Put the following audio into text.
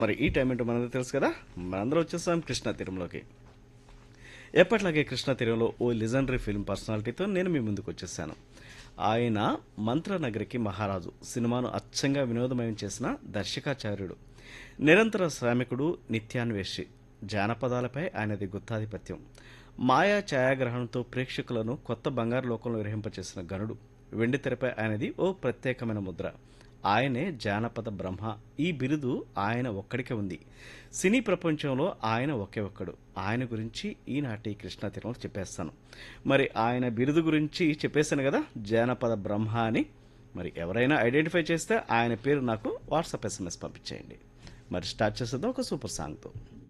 మరి ఈ టైం ఏంటో మనకు తెలుసు కదా మనందరం వచ్చేసాం కృష్ణా తీరంలోకి ఎప్పట్లాగే కృష్ణా తీరంలో ఓ లిజనరీ ఫిల్మ్ పర్సనాలిటీతో నేను మీ ముందుకు వచ్చేసాను ఆయన మంత్రనగరికి మహారాజు సినిమాను అచ్చంగా వినోదమయం చేసిన దర్శకాచార్యుడు నిరంతర శ్రామికుడు నిత్యాన్వేషి జానపదాలపై ఆయనది గుత్తాధిపత్యం మాయా ఛాయాగ్రహణంతో ప్రేక్షకులను కొత్త బంగారు లోకంలో విరహింపచేసిన గనుడు వెండితెరపై ఆయనది ఓ ప్రత్యేకమైన ముద్ర ఆయనే జానపద బ్రహ్మ ఈ బిరుదు ఆయన ఒక్కడికే ఉంది సినీ ప్రపంచంలో ఆయన ఒకే ఒక్కడు ఆయన గురించి ఈనాటి కృష్ణా తీరంలో చెప్పేస్తాను మరి ఆయన బిరుదు గురించి చెప్పేశాను కదా జానపద బ్రహ్మ అని మరి ఎవరైనా ఐడెంటిఫై చేస్తే ఆయన పేరు నాకు వాట్సాప్ ఎస్ఎంఎస్ పంపించేయండి మరి స్టార్ట్ చేసేద్దాం ఒక సూపర్ సాంగ్తో